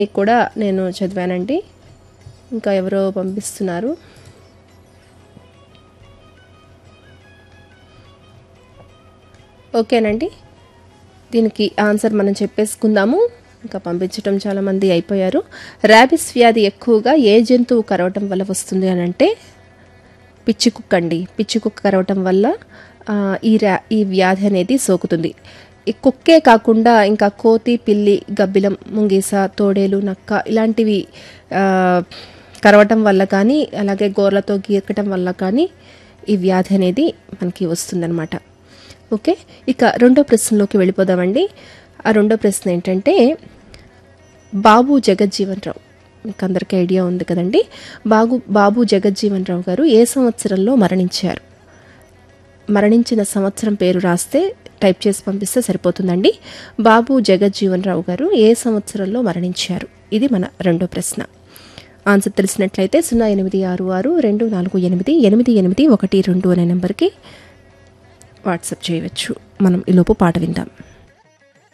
కూడా నేను చదివానండి ఇంకా ఎవరో పంపిస్తున్నారు ఓకేనండి దీనికి ఆన్సర్ మనం చెప్పేసుకుందాము ఇంకా పంపించడం చాలామంది అయిపోయారు ర్యాబిస్ వ్యాధి ఎక్కువగా ఏ జంతువు కరవటం వల్ల వస్తుంది అని అంటే పిచ్చి కుక్క అండి పిచ్చి కుక్క కరవటం వల్ల ఆ, ఈ ర్యా ఈ వ్యాధి అనేది సోకుతుంది ఈ కుక్కే కాకుండా ఇంకా కోతి పిల్లి గబ్బిలం ముంగీస తోడేలు నక్క ఇలాంటివి ఆ, కరవటం వల్ల కానీ అలాగే గోర్లతో గీరకటం వల్ల కానీ ఈ వ్యాధి అనేది మనకి వస్తుందన్నమాట ఓకే ఇక రెండో ప్రశ్నలోకి వెళ్ళిపోదామండి ఆ రెండో ప్రశ్న ఏంటంటే బాబు జగజ్జీవన్ రావు మీకు అందరికీ ఐడియా ఉంది కదండి బాబు బాబు జగజ్జీవన్ రావు గారు ఏ సంవత్సరంలో మరణించారు మరణించిన సంవత్సరం పేరు రాస్తే టైప్ చేసి పంపిస్తే సరిపోతుందండి బాబు జగజ్జీవన్ రావు గారు ఏ సంవత్సరంలో మరణించారు ఇది మన రెండో ప్రశ్న ఆన్సర్ తెలిసినట్లయితే సున్నా ఎనిమిది ఆరు ఆరు రెండు నాలుగు ఎనిమిది ఎనిమిది ఎనిమిది ఒకటి రెండు అనే నెంబర్కి వాట్సాప్ చేయవచ్చు మనం ఈలోపు పాట విందాం